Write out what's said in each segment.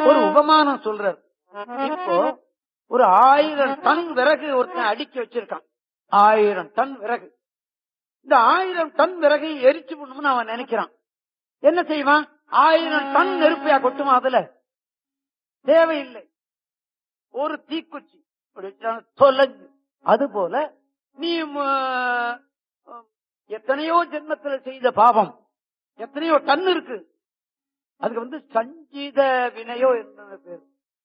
ஒரு உபமானம் சொல்றார் இப்போ ஒரு ஆயிரம் டன் விறகு ஒருத்தன் அடுக்கி வச்சிருக்கான் ஆயிரம் டன் விறகு இந்த ஆயிரம் டன் விறகை எரிச்சு விடணும்னு அவன் நினைக்கிறான் என்ன செய்வான் ஆயிரம் டன் நெருப்பையா கொட்டுமா அதுல தேவையில்லை ஒரு தீக்குச்சி அப்படி வச்சா தொலைஞ்சு அது போல நீ ம, அஹ், எத்தனையோ ஜென்மத்துல செய்த பாவம் எத்தனையோ டன் இருக்கு அதுக்கு வந்து சஞ்சீத வினையோ என்ன பேர்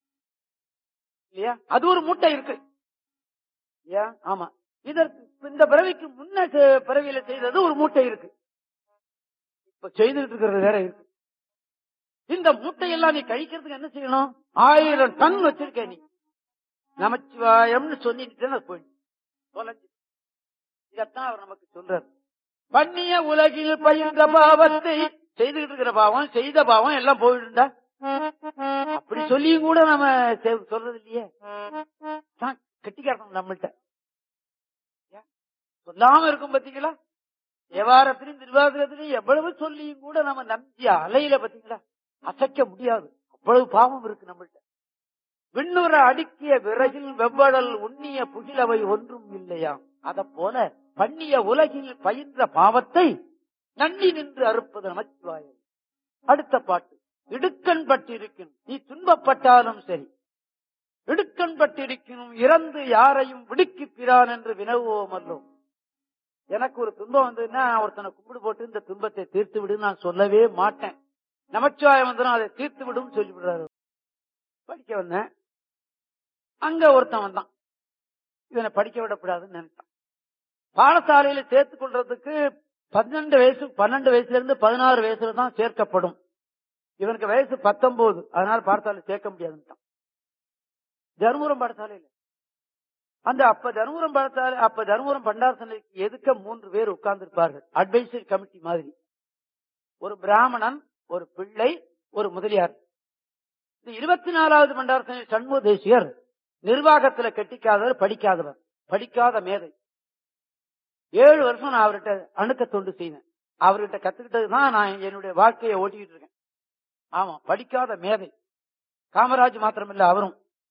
இல்லையா அது ஒரு மூட்டை இருக்கு இல்லையா ஆமா இதற்கு இந்த பிறவிக்கு முன்ன செ- பிறவியில செய்தது ஒரு மூட்டை இருக்கு இப்ப செய்துட்டு இருக்கிறது வேற இருக்கு இந்த மூட்டையெல்லாம் நீ கழிக்கிறதுக்கு என்ன செய்யணும் ஆயிரம் டன் வச்சிருக்க நீ நமச்சிவாயம்னு சொல்லிட்டு போயிடும் தொலைஞ்சு இதத்தான் அவர் நமக்கு சொல்றார் பண்ணிய உலகில் பயின்ற பாவத்தை செய்துகிட்டு இருக்கிற பாவம் செய்த பாவம் எல்லாம் போயிடுண்டா அப்படி சொல்லியும் கூட நம்ம செ- சொல்றது இல்லையே தான் கெட்டிக்காரணும் நம்மள்ட்ட ஏன்? சொல்லாம இருக்கும் பாத்தீங்களா வியாபாரத்திலையும் திருவாதிரத்திலையும் எவ்வளவு சொல்லியும் கூட நம்ம நம்பி அலையில பாத்தீங்களா அசைக்க முடியாது அவ்வளவு பாவம் இருக்கு நம்மள்ட்ட விண்ணுற அடுக்கிய விறகில் வெவ்வடல் உண்ணிய புகிலவை ஒன்றும் இல்லையாம் அத போல பண்ணிய உலகில் பயின்ற பாவத்தை நன்னி நின்று அறுப்பது நமச்சிவாயம் அடுத்த பாட்டு இடுக்கண் பட்டிருக்கும் நீ துன்பப்பட்டாலும் சரி இடுக்கண் பட்டிருக்கணும் இறந்து யாரையும் விடுக்கிப்பிரான் என்று வினவுவோம் அல்லோம் எனக்கு ஒரு துன்பம் வந்ததுன்னா ஒருத்தனை கும்பிடு போட்டு இந்த துன்பத்தை தீர்த்து விடுன்னு நான் சொல்லவே மாட்டேன் நமச்சிவாயம் வந்து அதை தீர்த்து விடும் சொல்லி விடுறாரு படிக்க வந்தேன் அங்க ஒருத்தன் வந்தான் இவனை படிக்க விடக்கூடாதுன்னு நினைச்சான் பாடசாலையில சேர்த்துக் கொள்றதுக்கு பன்னெண்டு வயசு பன்னெண்டு வயசுல இருந்து பதினாறு வயசுல தான் சேர்க்கப்படும் இவனுக்கு வயசு பத்தொன்பது அதனால பாடசாலை சேர்க்க முடியாதுன்ட்டான் தருமபுரம் பாடசாலையில அந்த அப்ப தருமபுரம் பாடசாலை அப்ப தருமபுரம் பண்டாரசனைக்கு எதுக்க மூன்று பேர் உட்கார்ந்து இருப்பார்கள் அட்வைசரி கமிட்டி மாதிரி ஒரு பிராமணன் ஒரு பிள்ளை ஒரு முதலியார் இந்த இருபத்தி நாலாவது பண்டாரசனை சண்முக தேசியர் நிர்வாகத்துல கெட்டிக்காதவர் படிக்காதவர் படிக்காத மேதை ஏழு வருஷம் நான் அவர்கிட்ட அணுக்க தொண்டு செய்தேன் அவர்கிட்ட கத்துக்கிட்டது தான் நான் என்னுடைய வாழ்க்கையை ஓட்டிக்கிட்டு இருக்கேன் ஆமா படிக்காத மேதை காமராஜ் மாத்திரமில்ல அவரும்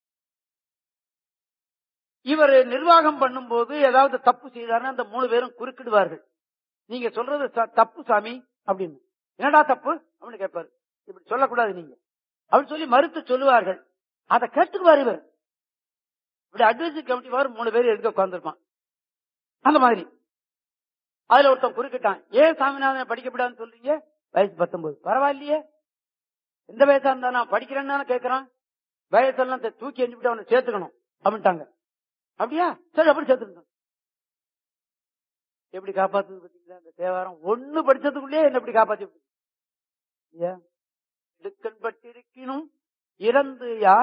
இவர் நிர்வாகம் பண்ணும்போது ஏதாவது தப்பு செய்தாருன்னா அந்த மூணு பேரும் குறுக்கிடுவார்கள் நீங்க சொல்றது ச- தப்பு சாமி அப்படின்னு என்னடா தப்பு அப்படின்னு கேட்பாரு இப்படி சொல்லக்கூடாது நீங்க அப்படின்னு சொல்லி மறுத்து சொல்லுவார்கள் அதை கேட்டுக்குவார் இவர் இப்படி அட்வைசரி கமிட்டி வாரு மூணு பேர் எதுக்க உட்கார்ந்துருப்பான் அந்த மாதிரி அதுல ஒருத்தன் குறுக்கிட்டான் ஏன் சாமிநாதனை படிக்கப்படாதுன்னு சொல்றீங்க வயசு பத்தொன்பது பரவாயில்லையே எந்த வயசா இருந்தா நான் படிக்கிறேன்னு தானே கேட்கறான் வயசெல்லாம் தூ- தூக்கி எஞ்சிவிட்டு அவனை சேர்த்துக்கணும் அப்படின்ட்டாங்க அப்படியா சரி அப்படி சேர்த்துக்கணும் எப்படி காப்பாத்துது பாத்தீங்களா இந்த தேவாரம் ஒண்ணு படிச்சதுக்குள்ளேயே என்ன எப்படி காப்பாத்தி விட்டுது. இல்லையா? இடுக்கண் பட்டிருக்கினும் இறந்து யார்